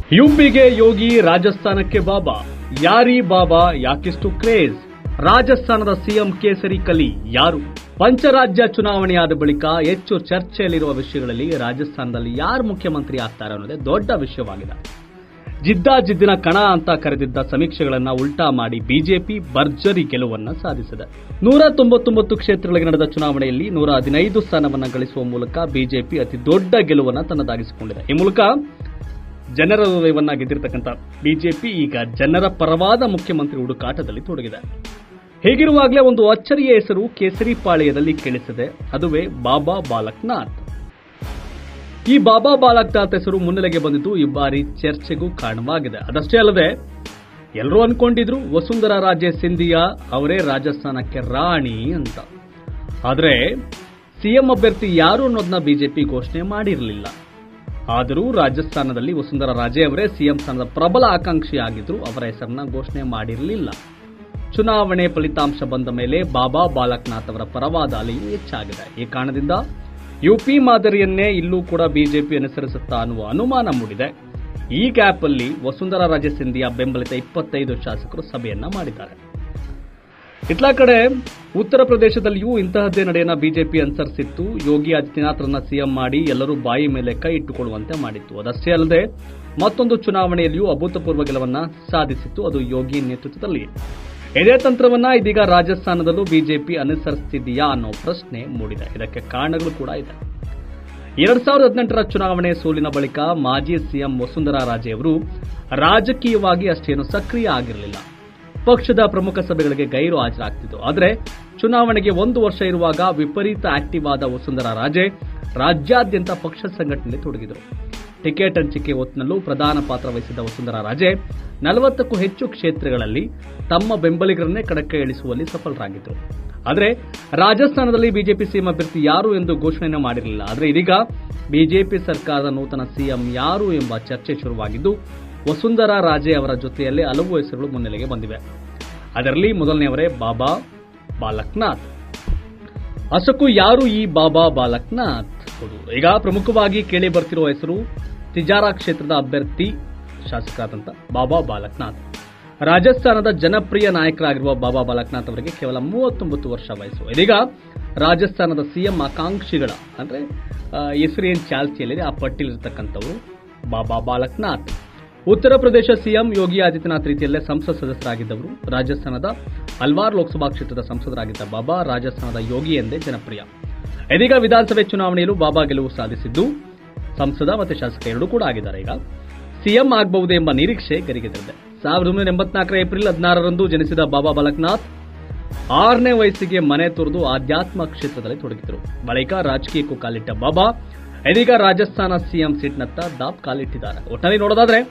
ಯುಪಿಗೆ ಯೋಗಿ ರಾಜಸ್ಥಾನಕ್ಕೆ ಬಾಬಾ ಯಾರಿ ಬಾಬಾ ಯಾಕಿಷ್ಟು ಕ್ರೇಜ್ ರಾಜಸ್ಥಾನದ ಸಿಎಂ ಕೇಸರಿ ಕಲಿ ಯಾರು ಪಂಚರಾಜ್ಯ ಚುನಾವಣೆಯಾದ ಬಳಿಕ ಹೆಚ್ಚು ಚರ್ಚೆಯಲ್ಲಿರುವ ವಿಷಯಗಳಲ್ಲಿ ರಾಜಸ್ಥಾನದಲ್ಲಿ ಯಾರು ಮುಖ್ಯಮಂತ್ರಿ ಆಗ್ತಾರೆ ಅನ್ನೋದೇ ದೊಡ್ಡ ವಿಷಯವಾಗಿದೆ ಜಿದ್ದಾಜಿದ್ದಿನ ಕಣ ಅಂತ ಕರೆದಿದ್ದ ಸಮೀಕ್ಷೆಗಳನ್ನ ಉಲ್ಟಾ ಮಾಡಿ ಬಿಜೆಪಿ ಭರ್ಜರಿ ಗೆಲುವನ್ನ ಸಾಧಿಸಿದೆ ನೂರ ತೊಂಬತ್ತೊಂಬತ್ತು ಕ್ಷೇತ್ರಗಳಿಗೆ ನಡೆದ ಚುನಾವಣೆಯಲ್ಲಿ ನೂರ ಹದಿನೈದು ಸ್ಥಾನವನ್ನ ಗಳಿಸುವ ಮೂಲಕ ಬಿಜೆಪಿ ಅತಿ ದೊಡ್ಡ ಗೆಲುವನ್ನ ತನ್ನದಾಗಿಸಿಕೊಂಡಿದೆ ಈ ಮೂಲಕ ಜನರ ಹೃದಯವನ್ನ ಗೆದ್ದಿರತಕ್ಕಂಥ ಬಿಜೆಪಿ ಈಗ ಜನರ ಪರವಾದ ಮುಖ್ಯಮಂತ್ರಿ ಹುಡುಕಾಟದಲ್ಲಿ ತೊಡಗಿದೆ ಹೀಗಿರುವಾಗಲೇ ಒಂದು ಅಚ್ಚರಿಯ ಹೆಸರು ಕೇಸರಿ ಪಾಳ್ಯದಲ್ಲಿ ಕೇಳಿಸಿದೆ ಅದುವೇ ಬಾಬಾ ಬಾಲಕ್ನಾಥ್ ಈ ಬಾಬಾ ಬಾಲಕ್ನಾಥ್ ಹೆಸರು ಮುನ್ನೆಲೆಗೆ ಬಂದಿದ್ದು ಈ ಬಾರಿ ಚರ್ಚೆಗೂ ಕಾರಣವಾಗಿದೆ ಅದಷ್ಟೇ ಅಲ್ಲದೆ ಎಲ್ಲರೂ ಅನ್ಕೊಂಡಿದ್ರು ವಸುಂಧರಾ ರಾಜೇ ಸಿಂಧಿಯಾ ಅವರೇ ರಾಜಸ್ಥಾನಕ್ಕೆ ರಾಣಿ ಅಂತ ಆದರೆ ಸಿಎಂ ಅಭ್ಯರ್ಥಿ ಯಾರು ಅನ್ನೋದನ್ನ ಬಿಜೆಪಿ ಘೋಷಣೆ ಮಾಡಿರಲಿಲ್ಲ ಆದರೂ ರಾಜಸ್ಥಾನದಲ್ಲಿ ವಸುಂಧರಾ ರಾಜೇ ಅವರೇ ಸಿಎಂ ಸ್ಥಾನದ ಪ್ರಬಲ ಆಕಾಂಕ್ಷಿಯಾಗಿದ್ರು ಅವರ ಹೆಸರನ್ನ ಘೋಷಣೆ ಮಾಡಿರಲಿಲ್ಲ ಚುನಾವಣೆ ಫಲಿತಾಂಶ ಬಂದ ಮೇಲೆ ಬಾಬಾ ಬಾಲಕ್ನಾಥ್ ಅವರ ಪರವಾದ ಅಲೆಯೂ ಹೆಚ್ಚಾಗಿದೆ ಈ ಕಾರಣದಿಂದ ಯುಪಿ ಮಾದರಿಯನ್ನೇ ಇಲ್ಲೂ ಕೂಡ ಬಿಜೆಪಿ ಅನುಸರಿಸುತ್ತಾ ಅನ್ನುವ ಅನುಮಾನ ಮೂಡಿದೆ ಈ ಗ್ಯಾಪ್ ಅಲ್ಲಿ ವಸುಂಧರಾ ರಾಜೇ ಸಿಂಧಿಯಾ ಬೆಂಬಲಿತ ಇಪ್ಪತ್ತೈದು ಶಾಸಕರು ಸಭೆಯನ್ನ ಮಾಡಿದ್ದಾರೆ ಇತ್ಲ ಕಡೆ ಉತ್ತರ ಪ್ರದೇಶದಲ್ಲಿಯೂ ಇಂತಹದ್ದೇ ನಡೆಯನ್ನ ಬಿಜೆಪಿ ಅನುಸರಿಸಿತ್ತು ಯೋಗಿ ಆದಿತ್ಯನಾಥ್ರನ್ನ ಸಿಎಂ ಮಾಡಿ ಎಲ್ಲರೂ ಬಾಯಿ ಮೇಲೆ ಕೈ ಇಟ್ಟುಕೊಳ್ಳುವಂತೆ ಮಾಡಿತ್ತು ಅದಷ್ಟೇ ಅಲ್ಲದೆ ಮತ್ತೊಂದು ಚುನಾವಣೆಯಲ್ಲಿಯೂ ಅಭೂತಪೂರ್ವ ಗೆಲುವನ್ನ ಸಾಧಿಸಿತ್ತು ಅದು ಯೋಗಿ ನೇತೃತ್ವದಲ್ಲಿ ಇದೇ ತಂತ್ರವನ್ನ ಇದೀಗ ರಾಜಸ್ಥಾನದಲ್ಲೂ ಬಿಜೆಪಿ ಅನುಸರಿಸುತ್ತಿದೆಯಾ ಅನ್ನೋ ಪ್ರಶ್ನೆ ಮೂಡಿದೆ ಇದಕ್ಕೆ ಕಾರಣಗಳು ಕೂಡ ಇದೆ ಎರಡ್ ಸಾವಿರದ ಹದಿನೆಂಟರ ಚುನಾವಣೆ ಸೋಲಿನ ಬಳಿಕ ಮಾಜಿ ಸಿಎಂ ವಸುಂಧರಾ ರಾಜೇ ಅವರು ರಾಜಕೀಯವಾಗಿ ಅಷ್ಟೇನು ಸಕ್ರಿಯ ಆಗಿರಲಿಲ್ಲ ಪಕ್ಷದ ಪ್ರಮುಖ ಸಭೆಗಳಿಗೆ ಗೈರು ಹಾಜರಾಗ್ತಿತ್ತು ಆದರೆ ಚುನಾವಣೆಗೆ ಒಂದು ವರ್ಷ ಇರುವಾಗ ವಿಪರೀತ ಆಕ್ಟಿವ್ ಆದ ವಸುಂಧರಾ ರಾಜೇ ರಾಜ್ಯಾದ್ಯಂತ ಪಕ್ಷ ಸಂಘಟನೆಯಲ್ಲಿ ತೊಡಗಿದರು ಟಿಕೆಟ್ ಹಂಚಿಕೆ ಹೊತ್ತಿನಲ್ಲೂ ಪ್ರಧಾನ ಪಾತ್ರ ವಹಿಸಿದ ವಸುಂಧರಾ ರಾಜೇ ನಲವತ್ತಕ್ಕೂ ಹೆಚ್ಚು ಕ್ಷೇತ್ರಗಳಲ್ಲಿ ತಮ್ಮ ಬೆಂಬಲಿಗರನ್ನೇ ಕಡಕ್ಕೆ ಇಳಿಸುವಲ್ಲಿ ಸಫಲರಾಗಿದ್ದರು ಆದರೆ ರಾಜಸ್ಥಾನದಲ್ಲಿ ಬಿಜೆಪಿ ಸಿಎಂ ಅಭ್ಯರ್ಥಿ ಯಾರು ಎಂದು ಘೋಷಣೆ ಮಾಡಿರಲಿಲ್ಲ ಆದರೆ ಇದೀಗ ಬಿಜೆಪಿ ಸರ್ಕಾರದ ನೂತನ ಸಿಎಂ ಯಾರು ಎಂಬ ಚರ್ಚೆ ಶುರುವಾಗಿದ್ದು ವಸುಂಧರಾ ರಾಜೇ ಅವರ ಜೊತೆಯಲ್ಲೇ ಹಲವು ಹೆಸರುಗಳು ಮುನ್ನೆಲೆಗೆ ಬಂದಿವೆ ಅದರಲ್ಲಿ ಮೊದಲನೆಯವರೇ ಬಾಬಾ ಬಾಲಕ್ನಾಥ್ ಅಸಕು ಯಾರು ಈ ಬಾಬಾ ಬಾಲಕ್ನಾಥ್ ಹೌದು ಈಗ ಪ್ರಮುಖವಾಗಿ ಕೇಳಿ ಬರ್ತಿರುವ ಹೆಸರು ತಿಜಾರಾ ಕ್ಷೇತ್ರದ ಅಭ್ಯರ್ಥಿ ಶಾಸಕರಾದಂಥ ಬಾಬಾ ಬಾಲಕ್ನಾಥ್ ರಾಜಸ್ಥಾನದ ಜನಪ್ರಿಯ ನಾಯಕರಾಗಿರುವ ಬಾಬಾ ಬಾಲಕ್ನಾಥ್ ಅವರಿಗೆ ಕೇವಲ ಮೂವತ್ತೊಂಬತ್ತು ವರ್ಷ ವಯಸ್ಸು ಇದೀಗ ರಾಜಸ್ಥಾನದ ಸಿಎಂ ಆಕಾಂಕ್ಷಿಗಳ ಅಂದ್ರೆ ಆ, ಹೆಸರೇನ್ ಚಾಲ್ತಿಯಲ್ಲಿದೆ ಆ ಪಟ್ಟಿಲಿರ್ತಕ್ಕಂಥವರು ಬಾಬಾ ಬಾಲಕ್ನಾಥ್ ಉತ್ತರ ಪ್ರದೇಶ ಸಿಎಂ ಯೋಗಿ ಆದಿತ್ಯನಾಥ್ ರೀತಿಯಲ್ಲೇ ಸಂಸತ್ ಸದಸ್ಯರಾಗಿದ್ದವರು ರಾಜಸ್ಥಾನದ ಅಲ್ವಾರ್ ಲೋಕಸಭಾ ಕ್ಷೇತ್ರದ ಸಂಸದರಾಗಿದ್ದ ಬಾಬಾ ರಾಜಸ್ಥಾನದ ಯೋಗಿ ಎಂದೇ ಜನಪ್ರಿಯ ಇದೀಗ ವಿಧಾನಸಭೆ ಚುನಾವಣೆಯಲ್ಲೂ ಬಾಬಾ ಗೆಲುವು ಸಾಧಿಸಿದ್ದು ಸಂಸದ ಮತ್ತು ಶಾಸಕ ಎರಡೂ ಕೂಡ ಆಗಿದ್ದಾರೆ ಈಗ ಸಿಎಂ ಆಗಬಹುದು ಎಂಬ ನಿರೀಕ್ಷೆ ಗರಿಗೆದರಿದೆ ಸಾವಿರದ ಒಂಬೈನೂರ ಎಂಬತ್ನಾಲ್ಕರ ಏಪ್ರಿಲ್ ಹದಿನಾರರಂದು ಜನಿಸಿದ ಬಾಬಾ ಬಾಲಕ್ನಾಥ್ ಆರನೇ ವಯಸ್ಸಿಗೆ ಮನೆ ತೊರೆದು ಆಧ್ಯಾತ್ಮ ಕ್ಷೇತ್ರದಲ್ಲಿ ತೊಡಗಿದರು ಬಳಿಕ ರಾಜಕೀಯಕ್ಕೂ ಕಾಲಿಟ್ಟ ಬಾಬಾ ಇದೀಗ ರಾಜಸ್ಥಾನ ಸಿಎಂ ಸೀಟ್ನತ್ತ ದಾಪ್ ಕಾಲಿಟ್ಟಿದ್ದಾರೆ ಒಟ್ಟಿನಲ್ಲಿ ನೋಡೋದಾದ್ರೆ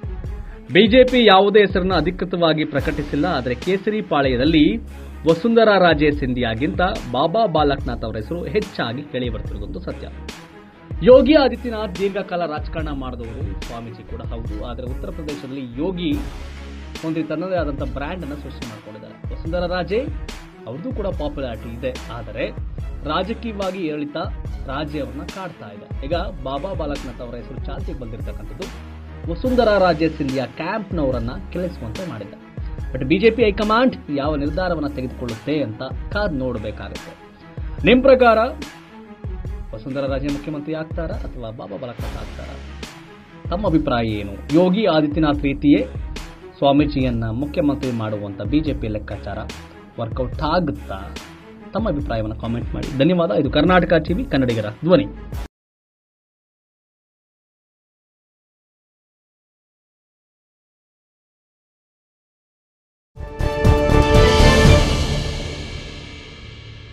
ಬಿಜೆಪಿ ಯಾವುದೇ ಹೆಸರನ್ನು ಅಧಿಕೃತವಾಗಿ ಪ್ರಕಟಿಸಿಲ್ಲ ಆದರೆ ಕೇಸರಿ ಪಾಳೆಯದಲ್ಲಿ ವಸುಂಧರಾ ರಾಜೇ ಸಿಂಧಿಯಾಗಿಂತ ಬಾಬಾ ಬಾಲಕ್ನಾಥ್ ಅವರ ಹೆಸರು ಹೆಚ್ಚಾಗಿ ಕೇಳಿ ಬರ್ತಿರುವುದು ಸತ್ಯ ಯೋಗಿ ಆದಿತ್ಯನಾಥ್ ದೀರ್ಘಕಾಲ ರಾಜಕಾರಣ ಮಾಡಿದವರು ಸ್ವಾಮೀಜಿ ಕೂಡ ಹೌದು ಆದರೆ ಉತ್ತರ ಪ್ರದೇಶದಲ್ಲಿ ಯೋಗಿ ಒಂದು ತನ್ನದೇ ಆದಂಥ ಬ್ರ್ಯಾಂಡ್ ಅನ್ನು ಸೃಷ್ಟಿ ಮಾಡ್ಕೊಂಡಿದ್ದಾರೆ ವಸುಂಧರಾ ರಾಜೇ ಅವ್ರದ್ದು ಕೂಡ ಪಾಪ್ಯುಲಾರಿಟಿ ಇದೆ ಆದರೆ ರಾಜಕೀಯವಾಗಿ ಏರಿಳಿತ ರಾಜೇ ಅವ್ರನ್ನ ಕಾಡ್ತಾ ಇದೆ ಈಗ ಬಾಬಾ ಬಾಲಕ್ನಾಥ್ ಅವರ ಹೆಸರು ಚಾಲ್ತಿಗೆ ಬಂದಿರತಕ್ಕಂಥದ್ದು ವಸುಂಧರಾ ರಾಜೇ ಸಿಂಧಿಯಾ ಕ್ಯಾಂಪ್ನವರನ್ನ ಕೆಳಿಸುವಂತೆ ಮಾಡಿದೆ ಬಟ್ ಬಿಜೆಪಿ ಹೈಕಮಾಂಡ್ ಯಾವ ನಿರ್ಧಾರವನ್ನು ತೆಗೆದುಕೊಳ್ಳುತ್ತೆ ಅಂತ ಕಾದ್ ನೋಡಬೇಕಾಗುತ್ತೆ ನಿಮ್ಮ ಪ್ರಕಾರ ವಸುಂಧರಾ ರಾಜೇ ಮುಖ್ಯಮಂತ್ರಿ ಆಗ್ತಾರಾ ಅಥವಾ ಬಾಬಾ ಬಾಲಕ್ನಾಥ್ ಆಗ್ತಾರಾ ತಮ್ಮ ಅಭಿಪ್ರಾಯ ಏನು ಯೋಗಿ ಆದಿತ್ಯನಾಥ್ ರೀತಿಯೇ ಸ್ವಾಮೀಜಿಯನ್ನ ಮುಖ್ಯಮಂತ್ರಿ ಮಾಡುವಂತ ಬಿಜೆಪಿ ಲೆಕ್ಕಾಚಾರ ವರ್ಕೌಟ್ ಆಗುತ್ತಾ ತಮ್ಮ ಅಭಿಪ್ರಾಯವನ್ನು ಕಾಮೆಂಟ್ ಮಾಡಿ ಧನ್ಯವಾದ ಇದು ಕರ್ನಾಟಕ ಟಿವಿ ಕನ್ನಡಿಗರ ಧ್ವನಿ